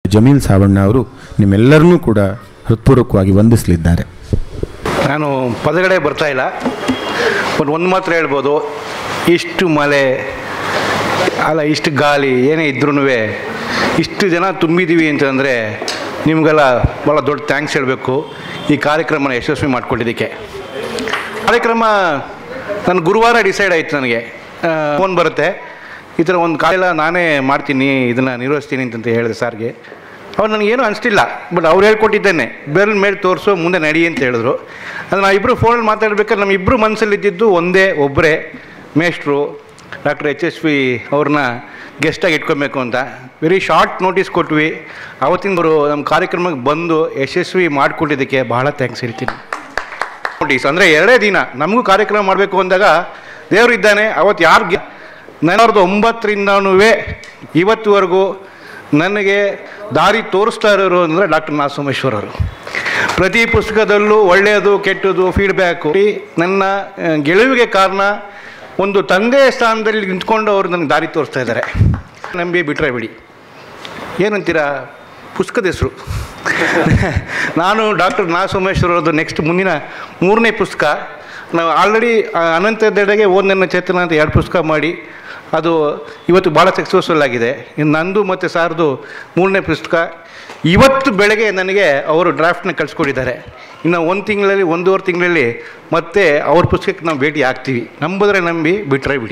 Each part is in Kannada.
ಜಮೀಲ್ ಸಾವಣ್ಣ ಅವರು ನಿಮ್ಮೆಲ್ಲರನ್ನೂ ಕೂಡ ಹೃತ್ಪೂರ್ವಕವಾಗಿ ವಂದಿಸಲಿದ್ದಾರೆ ನಾನು ಪದಗಡೆ ಬರ್ತಾ ಇಲ್ಲ ಬಟ್ ಒಂದು ಮಾತ್ರ ಹೇಳ್ಬೋದು ಇಷ್ಟು ಮಳೆ ಅಲ್ಲ ಇಷ್ಟು ಗಾಳಿ ಏನೇ ಇದ್ರೂ ಇಷ್ಟು ಜನ ತುಂಬಿದ್ದೀವಿ ಅಂತಂದರೆ ನಿಮಗೆಲ್ಲ ಭಾಳ ದೊಡ್ಡ ಥ್ಯಾಂಕ್ಸ್ ಹೇಳಬೇಕು ಈ ಕಾರ್ಯಕ್ರಮನ ಯಶಸ್ವಿ ಮಾಡ್ಕೊಂಡಿದ್ದಕ್ಕೆ ಕಾರ್ಯಕ್ರಮ ನಾನು ಗುರುವಾರ ಡಿಸೈಡ್ ಆಯಿತು ನನಗೆ ಫೋನ್ ಬರುತ್ತೆ ಈ ಥರ ಒಂದು ಕಾಲೆಲ್ಲ ನಾನೇ ಮಾಡ್ತೀನಿ ಇದನ್ನು ನಿರ್ವಹಿಸ್ತೀನಿ ಅಂತ ಹೇಳಿದೆ ಸಾರ್ಗೆ ಅವ್ರು ನನಗೇನು ಅನಿಸ್ತಿಲ್ಲ ಬಟ್ ಅವ್ರು ಹೇಳ್ಕೊಟ್ಟಿದ್ದೇನೆ ಬೆರಳ ಮೇಲೆ ತೋರಿಸು ಮುಂದೆ ನಡಿ ಅಂತ ಹೇಳಿದ್ರು ಅದು ನಾವು ಇಬ್ಬರು ಫೋನಲ್ಲಿ ಮಾತಾಡ್ಬೇಕಾದ್ರೆ ನಮ್ಮ ಇಬ್ಬರು ಮನಸ್ಸಲ್ಲಿ ಇದ್ದಿದ್ದು ಒಂದೇ ಒಬ್ಬರೇ ಮೇಷ್ಟ್ರು ಡಾಕ್ಟರ್ ಎಚ್ ಎಸ್ ವಿ ಅವ್ರನ್ನ ಗೆಸ್ಟಾಗಿ ಇಟ್ಕೊಬೇಕು ಅಂತ ವೆರಿ ಶಾರ್ಟ್ ನೋಟಿಸ್ ಕೊಟ್ವಿ ಅವತ್ತಿನ ಅವರು ನಮ್ಮ ಕಾರ್ಯಕ್ರಮಕ್ಕೆ ಬಂದು ಯಶಸ್ವಿ ಮಾಡಿಕೊಟ್ಟಿದ್ದಕ್ಕೆ ಬಹಳ ಥ್ಯಾಂಕ್ಸ್ ಹೇಳ್ತೀನಿ ನೋಟಿಸ್ ಅಂದರೆ ಎರಡೇ ದಿನ ನಮಗೂ ಕಾರ್ಯಕ್ರಮ ಮಾಡಬೇಕು ಅಂದಾಗ ದೇವರು ಇದ್ದಾನೆ ಅವತ್ತು ಯಾರು ಸಾವಿರದ ಒಂಬತ್ತರಿಂದನೂ ಇವತ್ತುವರೆಗೂ ನನಗೆ ದಾರಿ ತೋರಿಸ್ತಾ ಇರೋರು ಅಂದರೆ ಡಾಕ್ಟರ್ ನಾ ಸೋಮೇಶ್ವರ್ ಅವರು ಪ್ರತಿ ಪುಸ್ತಕದಲ್ಲೂ ಒಳ್ಳೆಯದು ಕೆಟ್ಟದ್ದು ಫೀಡ್ಬ್ಯಾಕು ನನ್ನ ಆ, ಗೆಲುವಿಗೆ ಕಾರಣ ಒಂದು ತಂದೆ ಸ್ಥಾನದಲ್ಲಿ ನಿಂತ್ಕೊಂಡು ಅವರು ನನಗೆ ದಾರಿ ತೋರಿಸ್ತಾ ಇದ್ದಾರೆ ನಂಬಿ ಬಿಟ್ಟರೆ ಬಿಡಿ ಏನಂತೀರಾ ಪುಸ್ತಕದ ಹೆಸರು ನಾನು ಡಾಕ್ಟರ್ ನಾ ಸೋಮೇಶ್ವರದ್ದು ನೆಕ್ಸ್ಟ್ ಮುಂದಿನ ಮೂರನೇ ಪುಸ್ತಕ ನಾವು ಆಲ್ರೆಡಿ ಅನಂತದೆಡೆಗೆ ಓದನ್ನ ಚೇತನ ಅಂತ ಎರಡು ಪುಸ್ತಕ ಮಾಡಿ ಅದು ಇವತ್ತು ಭಾಳ ಸಕ್ಸಸ್ಫುಲ್ ಆಗಿದೆ ಇನ್ನು ನಂದು ಮತ್ತು ಸಾರ್ದು ಮೂರನೇ ಪುಸ್ತಕ ಇವತ್ತು ಬೆಳಗ್ಗೆ ನನಗೆ ಅವರು ಡ್ರಾಫ್ಟ್ನ ಕಳಿಸ್ಕೊಟ್ಟಿದ್ದಾರೆ ಇನ್ನು ಒಂದು ತಿಂಗಳಲ್ಲಿ ಒಂದೂವರೆ ತಿಂಗಳಲ್ಲಿ ಮತ್ತೆ ಅವ್ರ ಪುಸ್ತಕಕ್ಕೆ ನಾವು ಭೇಟಿ ಆಗ್ತೀವಿ ನಂಬಿದ್ರೆ ನಂಬಿ ಬಿಟ್ಟರೆ ಬಿಡಿ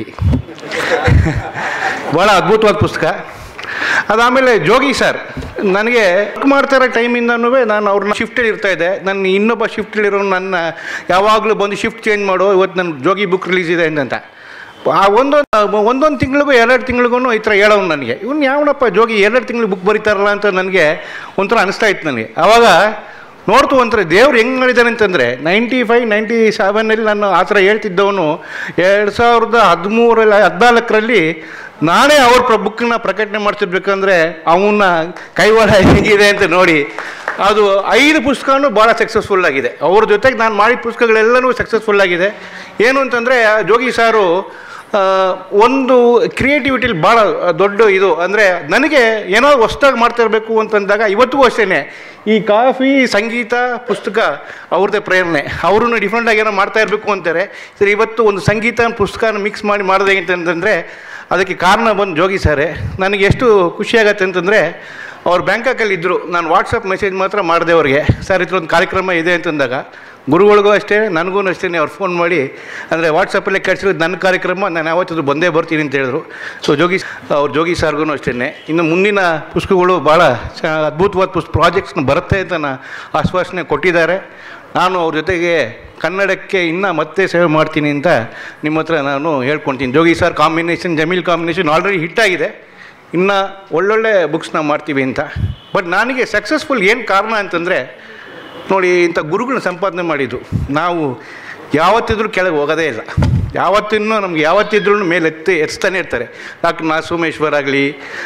ಭಾಳ ಅದ್ಭುತವಾದ ಪುಸ್ತಕ ಅದಾದಮೇಲೆ ಜೋಗಿ ಸರ್ ನನಗೆ ವರ್ಕ್ ಮಾಡ್ತಾ ಇರೋ ಟೈಮಿಂದನೂ ನಾನು ಅವ್ರನ್ನ ಶಿಫ್ಟಲ್ಲಿ ಇರ್ತಾ ಇದ್ದೆ ನನ್ನ ಇನ್ನೊಬ್ಬ ಶಿಫ್ಟಲ್ಲಿರೋ ನನ್ನ ಯಾವಾಗಲೂ ಬಂದು ಶಿಫ್ಟ್ ಚೇಂಜ್ ಮಾಡು ಇವತ್ತು ನನ್ನ ಜೋಗಿ ಬುಕ್ ರಿಲೀಸ್ ಇದೆ ಅಂತ ಆ ಒಂದೊಂದು ಒಂದೊಂದು ತಿಂಗಳಿಗೂ ಎರಡು ತಿಂಗಳಿಗೂ ಈ ಥರ ಹೇಳೋನು ನನಗೆ ಇವ್ನು ಯಾವನಪ್ಪ ಜೋಗಿ ಎರಡು ತಿಂಗಳು ಬುಕ್ ಬರೀತಾರಲ್ಲ ಅಂತ ನನಗೆ ಒಂಥರ ಅನಿಸ್ತಾ ಇತ್ತು ನನಗೆ ಆವಾಗ ನೋಡ್ತು ಒಂಥರ ದೇವ್ರು ಹೆಂಗೆ ಮಾಡಿದ್ದಾನೆ ಅಂತಂದರೆ ನೈಂಟಿ ಫೈವ್ ನೈಂಟಿ ಸೆವೆನಲ್ಲಿ ನಾನು ಆ ಥರ ಹೇಳ್ತಿದ್ದವನು ಎರಡು ಸಾವಿರದ ಹದಿಮೂರಲ್ಲಿ ಹದಿನಾಲ್ಕರಲ್ಲಿ ನಾನೇ ಅವ್ರ ಪ್ರ ಬುಕ್ಕನ್ನ ಪ್ರಕಟಣೆ ಮಾಡ್ತಿರ್ಬೇಕಂದ್ರೆ ಅವನ ಕೈವಾಡ ಹೇಗಿದೆ ಅಂತ ನೋಡಿ ಅದು ಐದು ಪುಸ್ತಕನೂ ಭಾಳ ಸಕ್ಸಸ್ಫುಲ್ ಆಗಿದೆ ಅವ್ರ ಜೊತೆಗೆ ನಾನು ಮಾಡಿದ ಪುಸ್ತಕಗಳೆಲ್ಲನೂ ಸಕ್ಸಸ್ಫುಲ್ ಆಗಿದೆ ಏನು ಅಂತಂದರೆ ಜೋಗಿ ಸಾರು ಆ, ಒಂದು ಕ್ರಿಯೇಟಿವಿಟಿಲಿ ಭಾಳ ದೊಡ್ಡ ಇದು ಅಂದರೆ ನನಗೆ ಏನೋ ಹೊಸ್ದಾಗಿ ಮಾಡ್ತಾ ಇರಬೇಕು ಅಂತಂದಾಗ ಇವತ್ತಿಗೂ ಅಷ್ಟೇ ಈ ಕಾಫಿ ಸಂಗೀತ ಪುಸ್ತಕ ಅವ್ರದ್ದೇ ಪ್ರೇರಣೆ ಅವರು ಡಿಫ್ರೆಂಟಾಗಿ ಏನೋ ಮಾಡ್ತಾ ಇರಬೇಕು ಅಂತಾರೆ ಸರಿ ಇವತ್ತು ಒಂದು ಸಂಗೀತ ಪುಸ್ತಕನ ಮಿಕ್ಸ್ ಮಾಡಿ ಮಾಡಿದೆ ಅಂತಂದರೆ ಅದಕ್ಕೆ ಕಾರಣ ಬಂದು ಜೋಗಿ ಸಾರೇ ನನಗೆ ಎಷ್ಟು ಖುಷಿಯಾಗತ್ತೆ ಅಂತಂದರೆ ಅವ್ರು ಬ್ಯಾಂಕಾಕಲ್ಲಿ ಇದ್ದರು ನಾನು ವಾಟ್ಸಪ್ ಮೆಸೇಜ್ ಮಾತ್ರ ಮಾಡಿದೆ ಅವ್ರಿಗೆ ಸರ್ ಇದ್ರ ಒಂದು ಕಾರ್ಯಕ್ರಮ ಇದೆ ಅಂತಂದಾಗ ಗುರುಗಳಿಗೂ ಅಷ್ಟೇ ನನಗೂ ಅಷ್ಟೇ ಅವ್ರು ಫೋನ್ ಮಾಡಿ ಅಂದರೆ ವಾಟ್ಸಪ್ಪಲ್ಲೇ ಕಳಿಸಿರೋದು ನನ್ನ ಕಾರ್ಯಕ್ರಮ ನಾನು ಯಾವತ್ತದು ಬಂದೇ ಬರ್ತೀನಿ ಅಂತ ಹೇಳಿದ್ರು ಸೊ ಜೋಗಿ ಅವ್ರು ಜೋಗಿ ಸಾರ್ಗೂ ಅಷ್ಟೇ ಇನ್ನು ಮುಂದಿನ ಪುಸ್ತಕಗಳು ಭಾಳ ಚ ಅದ್ಭುತವಾದ ಪುಸ್ತಕ ಪ್ರಾಜೆಕ್ಟ್ಸ್ನ ಬರುತ್ತೆ ಅಂತ ನಾ ಆಶ್ವಾಸನೆ ಕೊಟ್ಟಿದ್ದಾರೆ ನಾನು ಅವ್ರ ಜೊತೆಗೆ ಕನ್ನಡಕ್ಕೆ ಇನ್ನೂ ಮತ್ತೆ ಸೇವೆ ಮಾಡ್ತೀನಿ ಅಂತ ನಿಮ್ಮ ಹತ್ರ ನಾನು ಹೇಳ್ಕೊಳ್ತೀನಿ Jogi sir combination Jameel combination already ಹಿಟ್ಟಾಗಿದೆ ಇನ್ನು ಒಳ್ಳೊಳ್ಳೆ ಬುಕ್ಸ್ನ ಮಾಡ್ತೀವಿ ಅಂತ ಬಟ್ ನನಗೆ ಸಕ್ಸಸ್ಫುಲ್ ಏನು ಕಾರಣ ಅಂತಂದರೆ ನೋಡಿ ಇಂಥ ಗುರುಗಳನ್ನ ಸಂಪಾದನೆ ಮಾಡಿದ್ದು ನಾವು ಯಾವತ್ತಿದ್ರೂ ಕೆಳಗೆ ಹೋಗೋದೇ ಇಲ್ಲ ಯಾವತ್ತಿನ್ನೂ ನಮ್ಗೆ ಯಾವತ್ತಿದ್ರೂ ಮೇಲೆ ಎತ್ತಿ ಎತ್ಸ್ತಾನೆ ಇರ್ತಾರೆ ಡಾಕ್ಟರ್ ನಾ ಸೋಮೇಶ್ವರ್ ಆಗಲಿ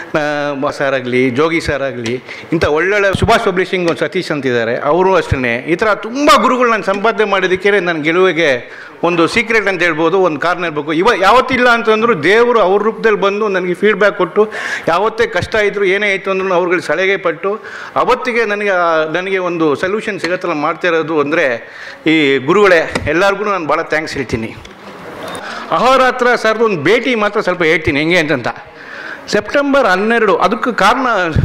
ಸರ್ ಆಗಲಿ ಜೋಗಿ ಸರ್ ಆಗಲಿ ಇಂಥ ಒಳ್ಳೊಳ್ಳೆ ಸುಭಾಷ್ ಪಬ್ಲಿಷಿಂಗ್ ಒಂದು ಸತೀಶ್ ಅಂತಿದ್ದಾರೆ ಅವರು ಅಷ್ಟೇ ಈ ಥರ ತುಂಬ ಗುರುಗಳು ನಾನು ಸಂಪಾದನೆ ಮಾಡಿದ್ದಕ್ಕೆ ನನ್ನ ಗೆಲುವಿಗೆ ಒಂದು ಸೀಕ್ರೆಟ್ ಅಂತ ಹೇಳ್ಬೋದು ಒಂದು ಕಾರಣ ಇರಬೇಕು ಇವ ಯಾವತ್ತಿಲ್ಲ ಅಂತಂದ್ರು ದೇವರು ಅವ್ರ ರೂಪದಲ್ಲಿ ಬಂದು ನನಗೆ ಫೀಡ್ಬ್ಯಾಕ್ ಕೊಟ್ಟು ಯಾವತ್ತೇ ಕಷ್ಟ ಇದ್ದರೂ ಏನೇ ಆಯಿತು ಅಂದ್ರೂ ಅವ್ರುಗಳು ಸಲಹೆ ಪಟ್ಟು ಅವತ್ತಿಗೆ ನನಗೆ ಆ- ನನಗೆ ಒಂದು ಸೊಲ್ಯೂಷನ್ ಸಿಗತ್ತಲ್ಲ ಮಾಡ್ತಾ ಇರೋದು ಅಂದರೆ ಈ ಗುರುಗಳೇ ಎಲ್ಲರಿಗೂ ನಾನು ಭಾಳ ಥ್ಯಾಂಕ್ಸ್ ಹೇಳ್ತೀನಿ ಅಹೋರಾತ್ರ ಸರ್ದು ಒಂದು ಭೇಟಿ ಮಾತ್ರ ಸ್ವಲ್ಪ ಹೇಳ್ತೀನಿ ಹೆಂಗೆ ಅಂತಂತ ಸೆಪ್ಟೆಂಬರ್ ಹನ್ನೆರಡು ಅದಕ್ಕೆ ಕಾರಣ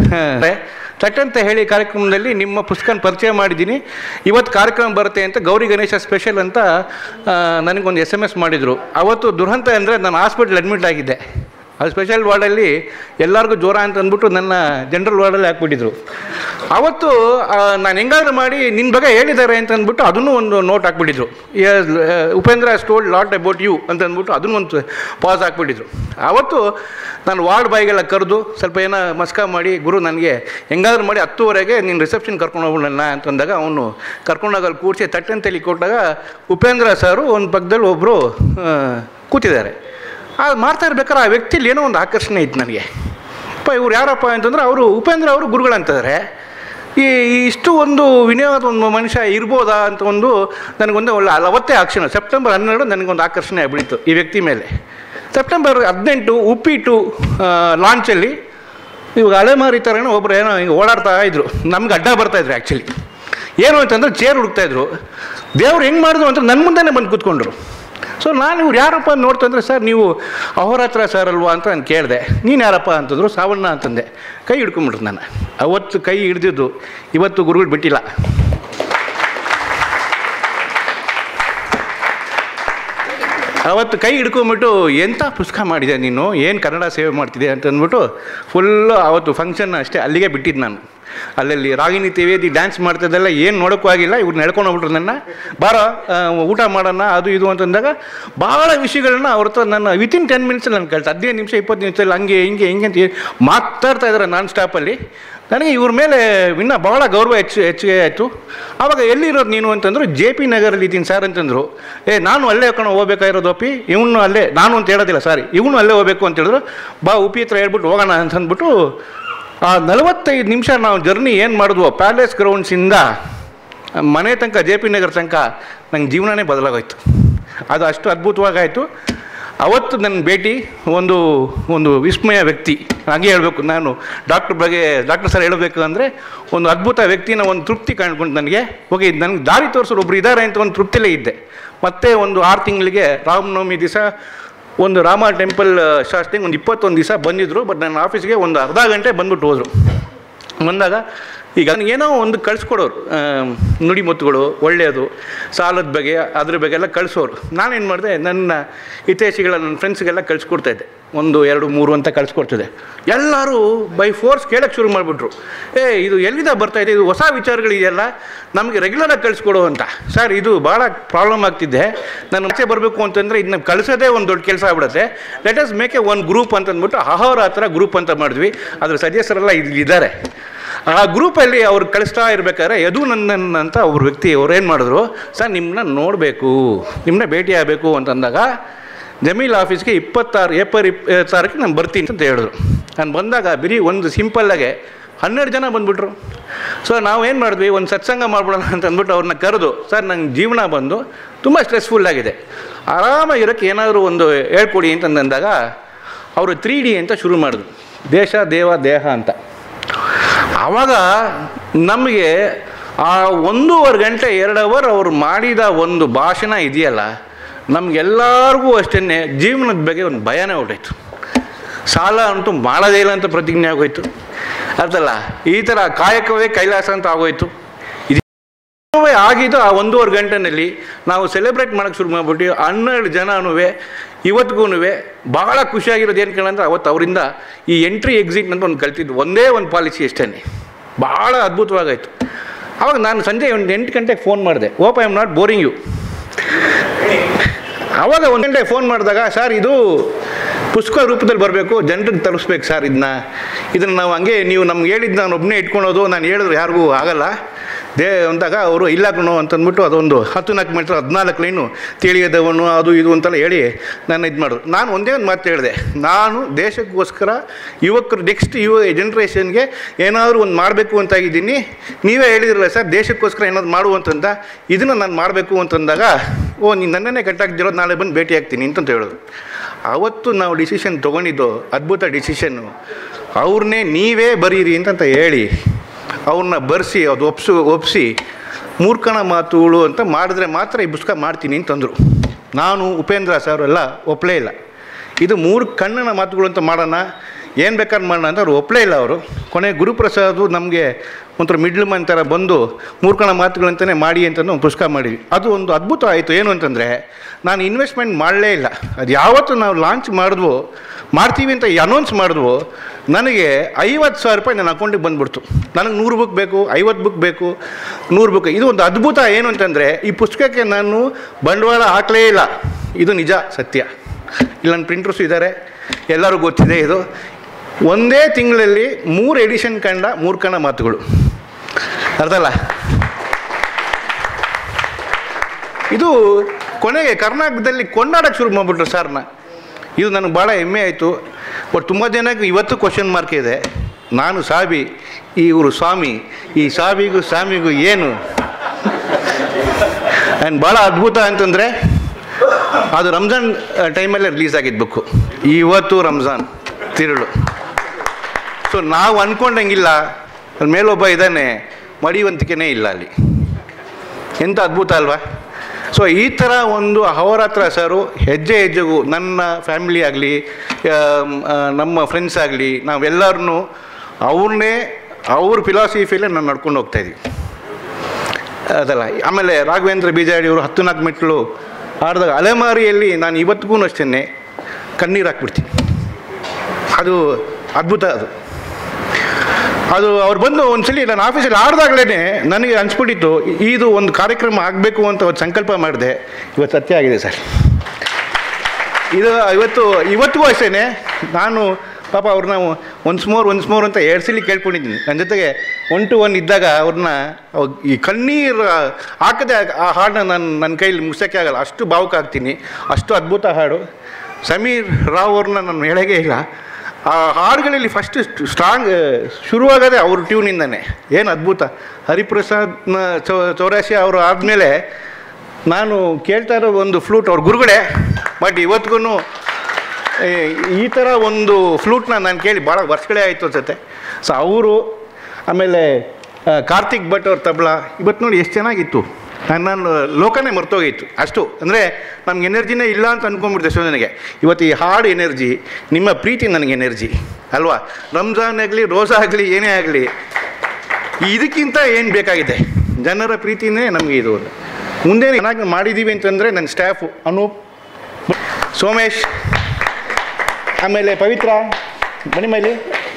ತಟ್ ಅಂತ ಹೇಳಿ ಕಾರ್ಯಕ್ರಮದಲ್ಲಿ ನಿಮ್ಮ ಪುಸ್ತಕನ ಪರಿಚಯ ಮಾಡಿದ್ದೀನಿ ಇವತ್ತು ಕಾರ್ಯಕ್ರಮ ಬರುತ್ತೆ ಅಂತ ಗೌರಿ ಗಣೇಶ ಸ್ಪೆಷಲ್ ಅಂತ ಆ, ನನಗೊಂದು ಎಸ್ ಎಮ್ ಎಸ್ ಮಾಡಿದರು ಅವತ್ತು ದುರಂತ ಅಂದರೆ ನಾನು ಹಾಸ್ಪಿಟ್ಲ್ ಅಡ್ಮಿಟ್ ಆಗಿದ್ದೆ ಅದು ಸ್ಪೆಷಲ್ ವಾರ್ಡಲ್ಲಿ ಎಲ್ಲರಿಗೂ ಜ್ವರ ಅಂತ ಅಂದ್ಬಿಟ್ಟು ನನ್ನ ಜನರಲ್ ವಾರ್ಡಲ್ಲಿ ಹಾಕ್ಬಿಟ್ಟಿದ್ರು ಅವತ್ತು ಆ, ನಾನು ಹೆಂಗಾದ್ರೂ ಮಾಡಿ ನಿನ್ನ ಬಗ್ಗೆ ಹೇಳಿದ್ದಾರೆ ಅಂತ ಅಂದ್ಬಿಟ್ಟು ಅದನ್ನು ಒಂದು ನೋಟ್ ಹಾಕ್ಬಿಟ್ಟಿದ್ರು Yes, ಆ, Upendra stoled lot about you ಅಂತ ಅಂದ್ಬಿಟ್ಟು ಅದನ್ನು ಒಂದು ಪಾಸ್ ಹಾಕ್ಬಿಟ್ಟಿದ್ರು ಅವತ್ತು ನಾನು ವಾರ್ಡ್ ಬಾಯಿಗೆಲ್ಲ ಕರೆದು ಸ್ವಲ್ಪ ಏನೋ ಮಸ್ಕ ಮಾಡಿ ಗುರು ನನಗೆ ಹೆಂಗಾದ್ರೂ ಮಾಡಿ ಹತ್ತುವರೆಗೆ ನೀನು ರಿಸೆಪ್ಷನ್ ಕರ್ಕೊಂಡು ಹೋಗ್ಬಿಡಲ್ಲ ಅಂತಂದಾಗ ಅವನು ಕರ್ಕೊಂಡೋಗಿ ಅಲ್ಲಿ ಕೂರಿಸಿ ತಟ್ಟಂತೇಳಿ ಕೊಟ್ಟಾಗ ಉಪೇಂದ್ರ ಸರು ಒಂದು ಪಕ್ಕದಲ್ಲಿ ಒಬ್ಬರು ಕೂತಿದ್ದಾರೆ ಅದು ಮಾಡ್ತಾ ಇರ್ಬೇಕಾದ್ರೆ ಆ ವ್ಯಕ್ತಿಲಿ ಏನೋ ಒಂದು ಆಕರ್ಷಣೆ ಇತ್ತು ನನಗೆ ಅಪ್ಪ ಇವ್ರು ಯಾರಪ್ಪ ಅಂತಂದ್ರೆ ಅವರು ಉಪೇಂದ್ರ ಅವರು ಗುರುಗಳಂತಿದ್ದಾರೆ ಈ ಈ ಇಷ್ಟು ಒಂದು ವಿನಯವಾದ ಒಂದು ಮನುಷ್ಯ ಇರ್ಬೋದಾ ಅಂತ ಒಂದು ನನಗೊಂದು ಒಳ್ಳೆ ಅಲ್ಲ ಅವತ್ತೇ ಆಕ್ಷನ್ ಸೆಪ್ಟೆಂಬರ್ ಹನ್ನೆರಡು ನನಗೊಂದು ಆಕರ್ಷಣೆ ಆಗ್ಬಿಡಿತ್ತು ಈ ವ್ಯಕ್ತಿ ಮೇಲೆ ಸೆಪ್ಟೆಂಬರ್ ಹದಿನೆಂಟು ಉಪ್ಪಿಟ್ಟು ಲಾಂಚಲ್ಲಿ ಇವಾಗ ಅಲೆಮಾರಿ ಥರನೇ ಒಬ್ರು ಏನೋ ಹಿಂಗೆ ಓಡಾಡ್ತಾ ಇದ್ರು ನಮ್ಗೆ ಅಡ್ಡ ಬರ್ತಾ ಇದ್ರು ಆ್ಯಕ್ಚುಲಿ ಏನು ಅಂತಂದ್ರೆ ಚೇರ್ ಹುಡುಕ್ತಾ ಇದ್ರು ದೇವ್ರು ಹೆಂಗೆ ಮಾಡಿದ್ರು ಅಂತ ನನ್ನ ಮುಂದೆನೇ ಬಂದು ಕೂತ್ಕೊಂಡ್ರು ಸೊ ನಾನು ಇವ್ರು ಯಾರಪ್ಪ ಅಂತ ನೋಡ್ತಂದ್ರೆ ಸರ್ ನೀವು ಅವ್ರ ಹತ್ರ ಸರ್ ಅಲ್ವಾ ಅಂತ ನಾನು ಕೇಳಿದೆ ನೀನು ಯಾರಪ್ಪ ಅಂತಂದ್ರು ಸಾವಣ್ಣ ಅಂತಂದೆ ಕೈ ಹಿಡ್ಕೊಂಬಿಟ್ರು ನಾನು ಅವತ್ತು ಕೈ ಹಿಡ್ದಿದ್ದು ಇವತ್ತು ಗುರುಗಳು ಬಿಟ್ಟಿಲ್ಲ ಅವತ್ತು ಕೈ ಹಿಡ್ಕೊಂಬಿಟ್ಟು ಎಂಥ ಪುಸ್ತಕ ಮಾಡಿದೆ ನೀನು ಏನು ಕನ್ನಡ ಸೇವೆ ಮಾಡ್ತಿದೆ ಅಂತ ಅಂದ್ಬಿಟ್ಟು ಫುಲ್ಲು ಅವತ್ತು ಫಂಕ್ಷನ್ ಅಷ್ಟೇ ಅಲ್ಲಿಗೆ ಬಿಟ್ಟಿದ್ದು ನಾನು ಅಲ್ಲಲ್ಲಿ ರಾಗಿಣಿ ತ್ರಿವೇದಿ ಡ್ಯಾನ್ಸ್ ಮಾಡ್ತಿದ್ದೆಲ್ಲ ಏನು ನೋಡೋಕ್ಕೂ ಆಗಿಲ್ಲ ಇವ್ರು ನಡ್ಕೊಂಡು ಹೋಗ್ಬಿಟ್ರು ನನ್ನ ಬಾರೋ ಆ, ಊಟ ಮಾಡೋಣ ಅದು ಇದು ಅಂತಂದಾಗ ಭಾಳ ವಿಷಯಗಳನ್ನ ಅವ್ರ ಹತ್ರ ನನ್ನ ವಿತಿನ್ ಟೆನ್ ಮಿನಿಟ್ಸಲ್ಲಿ ನಾನು ಕಳ್ತು ಹದಿನೈದು ನಿಮಿಷ ಇಪ್ಪತ್ತು ನಿಮಿಷದಲ್ಲಿ ಹಂಗೆ ಹಿಂಗೆ ಹಿಂಗೆ ಅಂತ ಮಾತಾಡ್ತಾ ಇದ್ದಾರೆ ನಾನ್ ಸ್ಟಾಪಲ್ಲಿ ನನಗೆ ಇವ್ರ ಮೇಲೆ ಇನ್ನೂ ಭಾಳ ಗೌರವ ಹೆಚ್ಚು ಹೆಚ್ಚಿಗೆ ಆಯಿತು ಆವಾಗ ಎಲ್ಲಿರೋದು ನೀನು ಅಂತಂದ್ರು ಜೆ ಪಿ ನಗರಲ್ಲಿ ಇದ್ದೀನಿ ಸರ್ ಅಂತಂದರು ಏ ನಾನು ಅಲ್ಲೇ ಕಣ ಹೋಗ್ಬೇಕಾಗಿರೋದು ಒಪ್ಪಿ ಇವನು ಅಲ್ಲೇ ನಾನು ಅಂತ ಹೇಳೋದಿಲ್ಲ ಸಾರಿ ಇವನು ಅಲ್ಲೇ ಹೋಗ್ಬೇಕು ಅಂತ ಹೇಳಿದ್ರು ಬಾ ಉಪಿ ಹತ್ರ ಹೇಳ್ಬಿಟ್ಟು ಹೋಗೋಣ ಅಂತ ಅಂದ್ಬಿಟ್ಟು ಆ ನಲವತ್ತೈದು ನಿಮಿಷ ನಾವು ಜರ್ನಿ ಏನು ಮಾಡಿದ್ವೋ ಪ್ಯಾಲೇಸ್ ಗ್ರೌಂಡ್ಸಿಂದ ಮನೆ ತನಕ ಜೆ ಪಿ ನಗರ ತನಕ ನಂಗೆ ಜೀವನನೇ ಬದಲಾಗೋಯ್ತು ಅದು ಅಷ್ಟು ಅದ್ಭುತವಾಗಾಯಿತು ಅವತ್ತು ನನ್ನ ಭೇಟಿ ಒಂದು ಒಂದು ವಿಸ್ಮಯ ವ್ಯಕ್ತಿ ಹಾಗೆ ಹೇಳಬೇಕು ನಾನು ಡಾಕ್ಟ್ರ್ ಬಗ್ಗೆ ಡಾಕ್ಟರ್ ಸರ್ ಹೇಳಬೇಕು ಅಂದರೆ ಒಂದು ಅದ್ಭುತ ವ್ಯಕ್ತಿನ ಒಂದು ತೃಪ್ತಿ ಕಾಣ್ಕೊಂಡು ನನಗೆ ಓಕೆ ನನಗೆ ದಾರಿ ತೋರಿಸೋರು ಒಬ್ರು ಇದ್ದಾರೆ ಅಂತ ಒಂದು ತೃಪ್ತಿಲೇ ಇದ್ದೆ ಮತ್ತೆ ಒಂದು ಆರು ತಿಂಗಳಿಗೆ ರಾಮನವಮಿ ದಿವಸ ಒಂದು ರಾಮ ಟೆಂಪಲ್ ಶಾಸ್ತ್ರಿ ಒಂದು ಇಪ್ಪತ್ತೊಂದು ದಿವಸ ಬಂದಿದ್ದರು ಬಟ್ ನನ್ನ ಆಫೀಸ್ಗೆ ಒಂದು ಅರ್ಧ ಗಂಟೆ ಬಂದ್ಬಿಟ್ಟು ಹೋದರು ಬಂದಾಗ ಈಗ ಏನೋ ಒಂದು ಕಳಿಸ್ಕೊಡೋರು ಆ, ನುಡಿಮುತ್ತುಗಳು ಒಳ್ಳೆಯದು ಸಾಲದ ಬಗ್ಗೆ ಅದ್ರ ಬಗ್ಗೆ ಎಲ್ಲ ಕಳಿಸೋರು ನಾನೇನು ಮಾಡಿದೆ ನನ್ನ ಹಿತೈಷಿಗಳ ನನ್ನ ಫ್ರೆಂಡ್ಸ್ಗೆಲ್ಲ ಕಳಿಸ್ಕೊಡ್ತಾ ಇದ್ದೆ ಒಂದು ಎರಡು ಮೂರು ಅಂತ ಕಳಿಸ್ಕೊಡ್ತಿದ್ದೆ ಎಲ್ಲರೂ ಬೈ ಫೋರ್ಸ್ ಕೇಳೋಕ್ಕೆ ಶುರು ಮಾಡಿಬಿಟ್ರು ಏ ಇದು ಎಲ್ಲಿಂದ ಬರ್ತಾ ಇದೆ ಇದು ಹೊಸ ವಿಚಾರಗಳಿದೆಯಲ್ಲ ನಮಗೆ ರೆಗ್ಯುಲರಾಗಿ ಕಳಿಸ್ಕೊಡು ಅಂತ ಸರ್ ಇದು ಭಾಳ ಪ್ರಾಬ್ಲಮ್ ಆಗ್ತಿದೆ ನಾನು ಮತ್ತೆ ಬರಬೇಕು ಅಂತಂದರೆ ಇದನ್ನ ಕಳಿಸೋದೇ ಒಂದು ದೊಡ್ಡ ಕೆಲಸ ಆಗ್ಬಿಡುತ್ತೆ let us make a one group ಅಂತ ಅಂದ್ಬಿಟ್ಟು ಅಹೋರಾತ್ರ ಗ್ರೂಪ್ ಅಂತ ಮಾಡಿದ್ವಿ ಅದ್ರ ಸದಸ್ಯರೆಲ್ಲ ಇಲ್ಲಿ ಇದ್ದಾರೆ ಆ ಗ್ರೂಪಲ್ಲಿ ಅವ್ರು ಕಳಿಸ್ತಾ ಇರ್ಬೇಕಾದ್ರೆ ಯದು ನನ್ನ ಅಂತ ಒಬ್ರು ವ್ಯಕ್ತಿ ಅವ್ರು ಏನು ಮಾಡಿದ್ರು ಸರ್ ನಿಮ್ಮನ್ನ ನೋಡಬೇಕು ನಿಮ್ಮನ್ನ ಭೇಟಿ ಆಗಬೇಕು ಅಂತಂದಾಗ ಜಮೀಲ್ ಆಫೀಸ್ಗೆ ಇಪ್ಪತ್ತಾರು ಏಪ್ರಿಲ್ ಇಪ್ ತಾರೀಕಿಗೆ ನಾನು ಬರ್ತೀನಿ ಅಂತ ಹೇಳಿದ್ರು ನಾನು ಬಂದಾಗ ಬರೀ ಒಂದು ಸಿಂಪಲ್ಲಾಗೆ ಹನ್ನೆರಡು ಜನ ಬಂದುಬಿಟ್ರು ಸೊ ನಾವು ಏನು ಮಾಡಿದ್ವಿ ಒಂದು ಸತ್ಸಂಗ ಮಾಡ್ಬಿಡೋಣ ಅಂತ ಅಂದ್ಬಿಟ್ಟು ಅವ್ರನ್ನ ಕರೆದು ಸರ್ ನಂಗೆ ಜೀವನ ಬಂದು ತುಂಬ ಸ್ಟ್ರೆಸ್ಫುಲ್ ಆಗಿದೆ ಆರಾಮಾಗಿರೋಕ್ಕೆ ಏನಾದರೂ ಒಂದು ಹೇಳ್ಕೊಡಿ ಅಂತಂದಾಗ ಅವರು ತ್ರೀ ಡಿ ಅಂತ ಶುರು ಮಾಡಿದ್ರು ದೇಶ ದೇವ ದೇಹ ಅಂತ ಆವಾಗ ನಮಗೆ ಆ ಒಂದೂವರೆ ಗಂಟೆ ಎರಡು ಅವರ್ ಅವ್ರು ಮಾಡಿದ ಒಂದು ಭಾಷಣ ಇದೆಯಲ್ಲ ನಮಗೆಲ್ಲರಿಗೂ ಅಷ್ಟೇ ಜೀವನದ ಬಗ್ಗೆ ಒಂದು ಭಯನೇ ಹೊರಟಾಯ್ತು ಸಾಲ ಅಂತೂ ಮಾಡೋದೇ ಇಲ್ಲ ಅಂತ ಪ್ರತಿಜ್ಞೆ ಆಗೋಯ್ತು ಅರ್ಥಲ್ಲ ಈ ಥರ ಕಾಯಕವೇ ಕೈಲಾಸ ಅಂತ ಆಗೋಯ್ತು ಇದು ಎಲ್ಲವೂ ಆಗಿದ್ದು ಆ ಒಂದೂವರೆ ಗಂಟೆನಲ್ಲಿ ನಾವು ಸೆಲೆಬ್ರೇಟ್ ಮಾಡೋಕ್ಕೆ ಶುರು ಮಾಡಿಬಿಟ್ಟು ಹನ್ನೆರಡು ಜನನೂ ಇವತ್ತಿಗೂ ಭಾಳ ಖುಷಿಯಾಗಿರೋದು ಏನು ಕೇಳಂದ್ರೆ ಅವತ್ತು ಅವರಿಂದ ಈ ಎಂಟ್ರಿ ಎಕ್ಸಿಟ್ ಅಂತ ಒಂದು ಕಲ್ತಿದ್ದು ಒಂದೇ ಒಂದು ಪಾಲಿಸಿ ಅಷ್ಟೇ ಭಾಳ ಅದ್ಭುತವಾಗಾಯಿತು ಆವಾಗ ನಾನು ಸಂಜೆ ಒಂದು ಎಂಟು ಗಂಟೆಗೆ ಫೋನ್ ಮಾಡಿದೆ ಓಪ್ I am not boring you ಆವಾಗ ಒಂದು ಗಂಟೆ ಫೋನ್ ಮಾಡಿದಾಗ ಸರ್ ಇದು ಪುಸ್ತಕ ರೂಪದಲ್ಲಿ ಬರಬೇಕು ಜನರಿಗೆ ತಲುಪಿಸ್ಬೇಕು ಸರ್ ಇದನ್ನ ಇದನ್ನು ನಾವು ಹಂಗೆ ನೀವು ನಮ್ಗೆ ಹೇಳಿದ್ದು ನಾನು ಒಬ್ಬನೇ ಇಟ್ಕೊಳೋದು ನಾನು ಹೇಳಿದ್ರು ಯಾರಿಗೂ ಆಗಲ್ಲ ದೇ ಅಂದಾಗ ಅವರು ಇಲ್ಲ ಕಣೋ ಅಂತಂದ್ಬಿಟ್ಟು ಅದೊಂದು ಹತ್ತು ನಾಲ್ಕು ಮೀಟ್ರ್ ಹದಿನಾಲ್ಕು ಲೈನು ತಿಳಿಯದವನು ಅದು ಇದು ಅಂತೆಲ್ಲ ಹೇಳಿ ನಾನು ಇದು ಮಾಡಿದ್ರು ನಾನು ಒಂದೇ ಒಂದು ಮಾತು ಹೇಳಿದೆ ನಾನು ದೇಶಕ್ಕೋಸ್ಕರ ಯುವಕರು ನೆಕ್ಸ್ಟ್ ಯುವ ಜನ್ರೇಷನ್ಗೆ ಏನಾದರೂ ಒಂದು ಮಾಡಬೇಕು ಅಂತ ಇದ್ದೀನಿ ನೀವೇ ಹೇಳಿದ್ರಲ್ಲ ಸರ್ ದೇಶಕ್ಕೋಸ್ಕರ ಏನಾದ್ರು ಮಾಡುವಂತಂದ ಇದನ್ನು ನಾನು ಮಾಡಬೇಕು ಅಂತಂದಾಗ ಓ ನೀನು ನನ್ನನ್ನೇ ಕಟ್ಟಾಕ್ದಿರೋದು ನಾಳೆ ಬಂದು ಭೇಟಿ ಆಗ್ತೀನಿ ಅಂತಂತ ಹೇಳೋದು ಆವತ್ತು ನಾವು ಡಿಸಿಷನ್ ತೊಗೊಂಡಿದ್ದು ಅದ್ಭುತ ಡಿಸಿಷನ್ನು ಅವ್ರನ್ನೇ ನೀವೇ ಬರೀರಿ ಅಂತಂತ ಹೇಳಿ ಅವ್ರನ್ನ ಬರೆಸಿ ಅದು ಒಪ್ಸು ಒಪ್ಪಿಸಿ ಮೂರ್ಖನ ಮಾತುಗಳು ಅಂತ ಮಾಡಿದ್ರೆ ಮಾತ್ರ ಈ ಪುಸ್ತಕ ಮಾಡ್ತೀನಿ ಅಂತಂದರು ನಾನು ಉಪೇಂದ್ರ ಸರ್ ಎಲ್ಲ ಒಪ್ಪಲೇ ಇಲ್ಲ ಇದು ಮೂರು ಕಣ್ಣನ ಮಾತುಗಳು ಅಂತ ಮಾಡೋಣ ಏನು ಬೇಕಾದ್ರೆ ಮಾಡೋಣ ಅಂತ ಅವ್ರು ಒಪ್ಪಲೇ ಇಲ್ಲ ಅವರು ಕೊನೆ ಗುರುಪ್ರಸಾದ್ ನಮಗೆ ಒಂಥರ ಮಿಡ್ಲ್ ಮನ್ ಥರ ಬಂದು ಮೂರ್ಖನ ಮಾತುಗಳಂತಲೇ ಮಾಡಿ ಅಂತ ಒಂದು ಪುಸ್ತಕ ಮಾಡಿದ್ವಿ ಅದು ಒಂದು ಅದ್ಭುತ ಆಯಿತು ಏನು ಅಂತಂದರೆ ನಾನು ಇನ್ವೆಸ್ಟ್ಮೆಂಟ್ ಮಾಡಲೇ ಇಲ್ಲ ಅದು ಯಾವತ್ತು ನಾವು ಲಾಂಚ್ ಮಾಡಿದ್ವೋ ಮಾಡ್ತೀವಿ ಅಂತ ಅನೌನ್ಸ್ ಮಾಡಿದ್ವೋ ನನಗೆ ಐವತ್ತು ಸಾವಿರ ರೂಪಾಯಿ ನನ್ನ ಅಕೌಂಟಿಗೆ ಬಂದ್ಬಿಡ್ತು ನನಗೆ ನೂರು ಬುಕ್ ಬೇಕು ಐವತ್ತು ಬುಕ್ ಬೇಕು ನೂರು ಬುಕ್ ಇದು ಒಂದು ಅದ್ಭುತ ಏನು ಅಂತಂದರೆ ಈ ಪುಸ್ತಕಕ್ಕೆ ನಾನು ಬಂಡವಾಳ ಹಾಕಲೇ ಇಲ್ಲ ಇದು ನಿಜ ಸತ್ಯ ಇಲ್ಲಿ ನನ್ನ ಪ್ರಿಂಟ್ರಸ್ ಇದ್ದಾರೆ ಎಲ್ಲರಿಗೂ ಗೊತ್ತಿದೆ ಇದು ಒಂದೇ ತಿಂಗಳಲ್ಲಿ ಮೂರು ಎಡಿಷನ್ ಕಂಡ ಮೂರ್ಖನ ಮಾತುಗಳು ಅರ್ಥಲ್ಲ ಇದು ಕೊನೆಗೆ ಕರ್ನಾಟಕದಲ್ಲಿ ಕೊಂಡಾಡಕ್ಕೆ ಶುರು ಮಾಡಿಬಿಟ್ರು ಸರ್ನ ಇದು ನನಗೆ ಭಾಳ ಹೆಮ್ಮೆ ಆಯಿತು ಬಟ್ ತುಂಬ ಜನಕ್ಕೆ ಇವತ್ತು ಕ್ವಶನ್ ಮಾರ್ಕ್ ಇದೆ ನಾನು ಸಾಬಿ ಈ ಇವರು ಸ್ವಾಮಿ ಈ ಸಾವಿಗೂ ಸ್ವಾಮಿಗೂ ಏನು ಆ್ಯಂಡ್ ಭಾಳ ಅದ್ಭುತ ಅಂತಂದರೆ ಅದು ರಂಜಾನ್ ಟೈಮಲ್ಲೇ ರಿಲೀಸ್ ಆಗಿದ್ದ ಬುಕ್ಕು ಇವತ್ತು ರಂಜಾನ್ ತಿರುಳು ಸೊ ನಾವು ಅಂದ್ಕೊಂಡಂಗಿಲ್ಲ ಅಲ್ಲಿ ಮೇಲೊಬ್ಬ ಇದ್ದಾನೆ ಮಡಿವಂತಿಕೆನೇ ಇಲ್ಲ ಅಲ್ಲಿ ಎಂಥ ಅದ್ಭುತ ಅಲ್ವಾ ಸೊ ಈ ಥರ ಒಂದು ಅಹೋರಾತ್ರ ಸರು ಹೆಜ್ಜೆ ಹೆಜ್ಜೆಗೂ ನನ್ನ ಫ್ಯಾಮಿಲಿ ಆಗಲಿ ನಮ್ಮ ಫ್ರೆಂಡ್ಸ್ ಆಗಲಿ ನಾವೆಲ್ಲರನ್ನೂ ಅವ್ರನ್ನೇ ಅವ್ರ ಫಿಲಾಸಫಿಯಲ್ಲೇ ನಾನು ನಡ್ಕೊಂಡು ಹೋಗ್ತಾ ಇದ್ದೀವಿ ಅದಲ್ಲ ಆಮೇಲೆ ರಾಘವೇಂದ್ರ ಬೀಜಾಡಿ ಅವರು ಹತ್ತು ನಾಲ್ಕು ಮೆಟ್ಲು ಆಡಿದಾಗ ಅಲೆಮಾರಿಯಲ್ಲಿ ನಾನು ಇವತ್ತಿಗೂ ಅಷ್ಟೇ ಕಣ್ಣೀರು ಹಾಕ್ಬಿಡ್ತೀನಿ ಅದು ಅದ್ಭುತ ಅದು ಅದು ಅವ್ರು ಬಂದು ಒಂದ್ಸಲಿ ನಾನು ಆಫೀಸಲ್ಲಿ ಆಡ್ದಾಗಲೇ ನನಗೆ ಅನ್ಸ್ಬಿಟ್ಟಿತ್ತು ಇ- ಇದು ಒಂದು ಕಾರ್ಯಕ್ರಮ ಆಗಬೇಕು ಅಂತ ಒಂದು ಸಂಕಲ್ಪ ಮಾಡಿದೆ ಇವತ್ತು ಸತ್ಯ ಆಗಿದೆ ಸರ್ ಇದು ಇವತ್ತು ಇವತ್ತಿಗೂ ಅಷ್ಟೇ ನಾನು ಪಾಪ ಅವ್ರನ್ನ ಒನ್ಸ್ ಮೋರ್ ಒನ್ಸ್ ಮೋರ್ ಅಂತ ಎರಡು ಸಲ ಕೇಳ್ಕೊಂಡಿದ್ದೀನಿ ನನ್ನ ಜೊತೆಗೆ ಒನ್ ಟು ಒನ್ ಇದ್ದಾಗ ಅವ್ರನ್ನ ಅವ್- ಈ ಕಣ್ಣೀರು ಹಾಕದೆ ಆ ಹಾಡನ್ನ ನಾನು ನನ್ನ ಕೈಲಿ ಮುಗ್ಸೋಕ್ಕೆ ಆಗಲ್ಲ ಅಷ್ಟು ಭಾವುಕ ಆಗ್ತೀನಿ ಅಷ್ಟು ಅದ್ಭುತ ಹಾಡು ಸಮೀರ್ ರಾವ್ ಅವ್ರನ್ನ ನಾನು ಹೇಳೋದೇ ಇಲ್ಲ ಆ ಹಾಡುಗಳಲ್ಲಿ ಫಸ್ಟ್ ಸ್ಟ್ರಾಂಗ್ ಶುರುವಾಗೋದೇ ಅವ್ರ ಟ್ಯೂನಿಂದನೇ ಏನು ಅದ್ಭುತ ಹರಿಪ್ರಸಾದ್ ಚೌರಾಸಿ ಅವರು ಆದಮೇಲೆ ನಾನು ಕೇಳ್ತಾ ಇರೋ ಒಂದು ಫ್ಲೂಟ್ ಅವ್ರ ಗುರುಗಳೇ ಬಟ್ ಇವತ್ತಿಗೂ ಈ ಥರ ಒಂದು ಫ್ಲೂಟ್ನ ನಾನು ಕೇಳಿ ಭಾಳ ವರ್ಷಗಳೇ ಆಯಿತು ಅನ್ಸುತ್ತೆ ಸೊ ಅವರು ಆಮೇಲೆ ಆ, ಕಾರ್ತಿಕ್ ಭಟ್ ಅವ್ರ ತಬಲ ಇವತ್ತು ನೋಡಿ ಎಷ್ಟು ಚೆನ್ನಾಗಿತ್ತು ನಾನು ನಾನು ಲೋಕನೇ ಮರ್ತೋಗಿತ್ತು ಅಷ್ಟು ಅಂದರೆ ನಮ್ಗೆ ಎನರ್ಜಿನೇ ಇಲ್ಲ ಅಂತ ಅಂದ್ಕೊಂಡ್ಬಿಡ್ತೆ ಸೊ ನನಗೆ ಇವತ್ತು ಈ ಹಾಡು ಎನರ್ಜಿ ನಿಮ್ಮ ಪ್ರೀತಿ ನನಗೆ ಎನರ್ಜಿ ಅಲ್ವಾ ರಂಜಾನ್ ಆಗಲಿ ರೋಜಾ ಆಗಲಿ ಏನೇ ಆಗಲಿ ಇದಕ್ಕಿಂತ ಏನು ಬೇಕಾಗಿದೆ ಜನರ ಪ್ರೀತಿನೇ ನಮಗೆ ಇದು ಮುಂದೆ ಚೆನ್ನಾಗಿ ಮಾಡಿದ್ದೀವಿ ಅಂತಂದರೆ ನನ್ನ ಸ್ಟಾಫು ಅನೂಪ್ ಸೋಮೇಶ್ ಆಮೇಲೆ ಪವಿತ್ರ ಬನ್ನಿ ಮೈಲಿ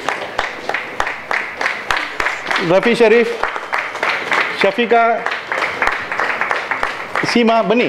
ರಫಿ ಶರೀಫ್ ಶಫೀಕಾ ಸೀಮಾ ಬನ್ನಿ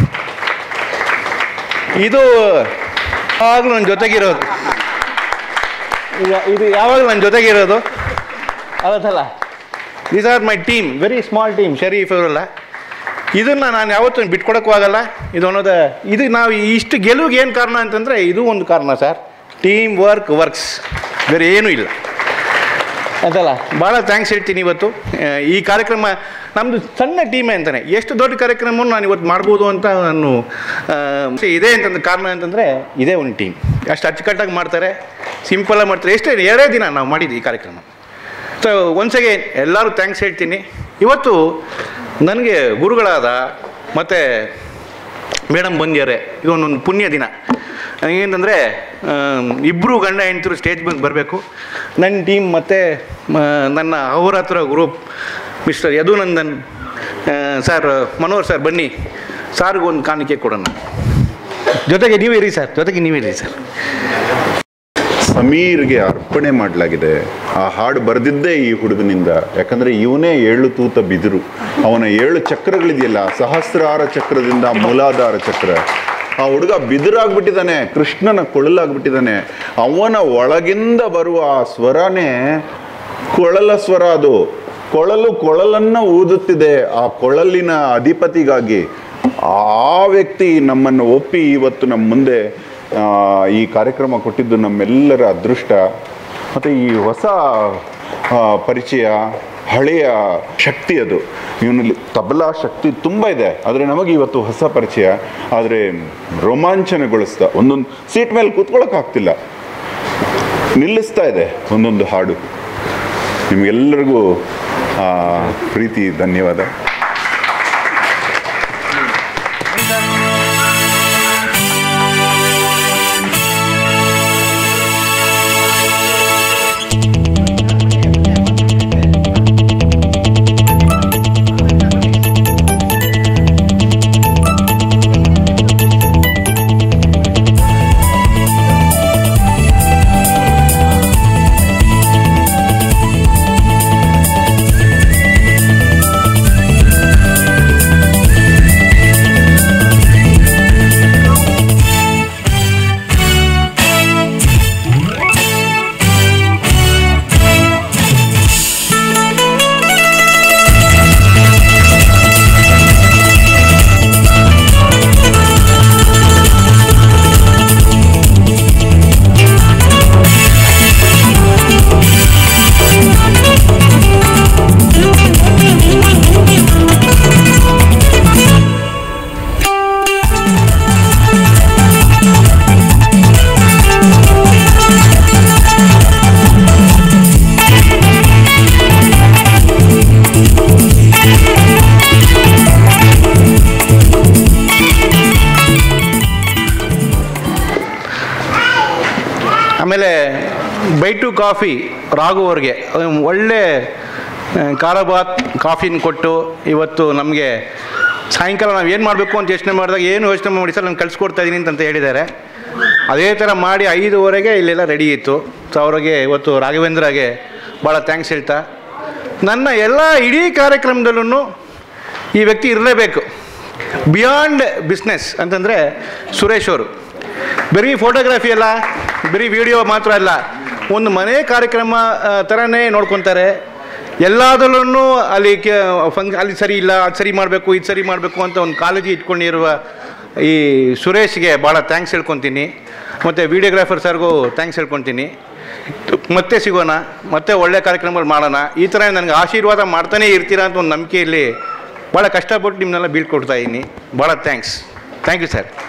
ಇದು ಯಾವಾಗಲೂ ನನ್ನ ಜೊತೆಗಿರೋದು ಈಗ ಇದು ಯಾವಾಗಲೂ ನನ್ನ ಜೊತೆಗಿರೋದು ಅವತ್ತಲ್ಲ these are my team very small team Sharif ಅವರೆಲ್ಲ ಇದನ್ನು ನಾನು ಯಾವತ್ತೂ ಬಿಟ್ಕೊಡಕ್ಕೂ ಆಗಲ್ಲ ಇದು ಅನ್ನೋದು ಇದು ನಾವು ಇಷ್ಟು ಗೆಲುವಿಗೆ ಏನು ಕಾರಣ ಅಂತಂದರೆ ಇದು ಒಂದು ಕಾರಣ ಸರ್ ಟೀಮ್ ವರ್ಕ್ ವರ್ಕ್ಸ್ ಬೇರೆ ಏನೂ ಇಲ್ಲ ಅಂತಲ್ಲ ಭಾಳ ಥ್ಯಾಂಕ್ಸ್ ಹೇಳ್ತೀನಿ ಇವತ್ತು ಆ, ಈ ಕಾರ್ಯಕ್ರಮ ನಮ್ಮದು ಸಣ್ಣ ಟೀಮೇ ಅಂತಾನೆ ಎಷ್ಟು ದೊಡ್ಡ ಕಾರ್ಯಕ್ರಮವನ್ನು ನಾನು ಇವತ್ತು ಮಾಡ್ಬೋದು ಅಂತ ನಾನು ಆ, ಇದೆ ಅಂತಂದ್ರೆ ಕಾರಣ ಅಂತಂದರೆ ಇದೇ ಒಂದು ಟೀಮ್ ಅಷ್ಟು ಅಚ್ಚುಕಟ್ಟಾಗಿ ಮಾಡ್ತಾರೆ ಸಿಂಪಲಾಗಿ ಮಾಡ್ತಾರೆ ಎಷ್ಟೇ ಎರಡೇ ದಿನ ನಾವು ಮಾಡಿದ್ವಿ ಈ ಕಾರ್ಯಕ್ರಮ ಸೊ ಒನ್ಸ್ ಅಗೇನ್ ಎಲ್ಲರೂ ಥ್ಯಾಂಕ್ಸ್ ಹೇಳ್ತೀನಿ ಇವತ್ತು ನನಗೆ ಗುರುಗಳಾದ ಮತ್ತು ಮೇಡಮ್ ಬಂದ್ಯಾರೆ ಇದೊಂದೊಂದು ಪುಣ್ಯ ದಿನ ಏನಂದರೆ ಇಬ್ಬರು ಗಂಡ ಹೆಂಡತಿರು ಸ್ಟೇಜ್ ಬಂದು ಬರಬೇಕು ನನ್ನ ಟೀಮ್ ಮತ್ತು ನನ್ನ Ahoratra group mister Yadunandan sir Manohar sir ಬನ್ನಿ ಸಾರ್ಗೆ ಒಂದು ಕಾಣಿಕೆ ಕೊಡೋಣ ಜೊತೆಗೆ ನೀವೇ ಇರಿ ಸರ್ ಜೊತೆಗೆ ನೀವೇ ಇರಿ ಸರ್ ಸಮೀರ್ಗೆ ಅರ್ಪಣೆ ಮಾಡಲಾಗಿದೆ ಆ ಹಾಡು ಬರೆದಿದ್ದೇ ಈ ಹುಡುಗನಿಂದ ಯಾಕಂದ್ರೆ ಇವನೇ ಏಳು ತೂತ ಬಿದಿರು ಅವನ ಏಳು ಚಕ್ರಗಳಿದೆಯಲ್ಲ ಸಹಸ್ರಾರ ಚಕ್ರದಿಂದ ಮೂಲಾಧಾರ ಚಕ್ರ ಆ ಹುಡುಗ ಬಿದಿರಾಗ್ಬಿಟ್ಟಿದ್ದಾನೆ ಕೃಷ್ಣನ ಕೊಳಲಾಗ್ಬಿಟ್ಟಿದ್ದಾನೆ ಅವನ ಒಳಗಿಂದ ಬರುವ ಆ ಸ್ವರನೇ ಕೊಳಲ ಸ್ವರ ಅದು ಕೊಳಲು ಕೊಳಲನ್ನ ಊದುತ್ತಿದೆ ಆ ಕೊಳಲಿನ ಅಧಿಪತಿಗಾಗಿ ಆ ವ್ಯಕ್ತಿ ನಮ್ಮನ್ನು ಒಪ್ಪಿ ಇವತ್ತು ನಮ್ಮ ಮುಂದೆ ಆ, ಈ ಕಾರ್ಯಕ್ರಮ ಕೊಟ್ಟಿದ್ದು ನಮ್ಮೆಲ್ಲರ ಅದೃಷ್ಟ ಮತ್ತು ಈ ಹೊಸ ಆ, ಪರಿಚಯ ಹಳೆಯ ಶಕ್ತಿ ಅದು ಇವನಲ್ಲಿ ತಬಲಾ ಶಕ್ತಿ ತುಂಬ ಇದೆ ಆದರೆ ನಮಗೆ ಇವತ್ತು ಹೊಸ ಪರಿಚಯ ಆದರೆ ರೋಮಾಂಚನಗೊಳಿಸ್ತಾ ಒಂದೊಂದು ಸೀಟ್ ಮೇಲೆ ಕೂತ್ಕೊಳ್ಳೋಕ್ಕಾಗ್ತಿಲ್ಲ ನಿಲ್ಲಿಸ್ತಾ ಇದೆ ಒಂದೊಂದು ಹಾಡು ನಿಮಗೆಲ್ಲರಿಗೂ ಆ, ಪ್ರೀತಿ ಧನ್ಯವಾದ ಬೈ ಟು ಕಾಫಿ ರಾಘು ಅವ್ರಿಗೆ ಒಳ್ಳೆ ಆ, ಕಾರಾಬಾತ್ ಕಾಫಿನ ಕೊಟ್ಟು ಇವತ್ತು ನಮಗೆ ಸಾಯಂಕಾಲ ನಾವು ಏನು ಮಾಡಬೇಕು ಅಂತ ಯೋಚನೆ ಮಾಡಿದಾಗ ಏನು ಯೋಚನೆ ಮಾಡಿ ಸರ್ ನಾನು ಕಳಿಸ್ಕೊಡ್ತಾ ಇದ್ದೀನಿ ಅಂತ ಹೇಳಿದ್ದಾರೆ ಅದೇ ಥರ ಮಾಡಿ ಐದುವರೆಗೆ ಇಲ್ಲೆಲ್ಲ ರೆಡಿ ಇತ್ತು ಸೊ ಅವ್ರಿಗೆ ಇವತ್ತು ರಾಘವೇಂದ್ರಗೆ ಭಾಳ ಥ್ಯಾಂಕ್ಸ್ ಹೇಳ್ತಾ ನನ್ನ ಎಲ್ಲ ಇಡೀ ಕಾರ್ಯಕ್ರಮದಲ್ಲೂ ಈ ವ್ಯಕ್ತಿ ಇರಲೇಬೇಕು ಬಿಯಾಂಡ್ ಬಿಸ್ನೆಸ್ ಅಂತಂದರೆ ಸುರೇಶ್ ಅವರು ಬರೀ ಫೋಟೋಗ್ರಫಿ ಅಲ್ಲ ಬರೀ ವಿಡಿಯೋ ಮಾತ್ರ ಅಲ್ಲ ಒಂದು ಮನೆ ಕಾರ್ಯಕ್ರಮ ಆ, ಥರನೇ ನೋಡ್ಕೊತಾರೆ ಎಲ್ಲದರಲ್ಲೂ ಅಲ್ಲಿ ಕೆ ಫಂಕ್ ಅಲ್ಲಿ ಸರಿ ಇಲ್ಲ ಅದು ಸರಿ ಮಾಡಬೇಕು ಇದು ಸರಿ ಮಾಡಬೇಕು ಅಂತ ಒಂದು ಕಾಳಜಿ ಇಟ್ಕೊಂಡಿರುವ ಈ ಸುರೇಶ್ಗೆ ಭಾಳ ಥ್ಯಾಂಕ್ಸ್ ಹೇಳ್ಕೊತೀನಿ ಮತ್ತು ವಿಡಿಯೋಗ್ರಾಫರ್ ಸರ್ಗೂ ಥ್ಯಾಂಕ್ಸ್ ಹೇಳ್ಕೊತೀನಿ ಮತ್ತೆ ಸಿಗೋಣ ಮತ್ತೆ ಒಳ್ಳೆ ಕಾರ್ಯಕ್ರಮಗಳು ಮಾಡೋಣ ಈ ಥರ ನನಗೆ ಆಶೀರ್ವಾದ ಮಾಡ್ತಾನೇ ಇರ್ತೀರಾ ಅಂತ ಒಂದು ನಂಬಿಕೆಯಲ್ಲಿ ಭಾಳ ಕಷ್ಟಪಟ್ಟು ನಿಮ್ಮನ್ನೆಲ್ಲ ಬೀಳ್ಕೊಡ್ತಾ ಇದ್ದೀನಿ ಭಾಳ ಥ್ಯಾಂಕ್ಸ್ ಥ್ಯಾಂಕ್ ಯು ಸರ್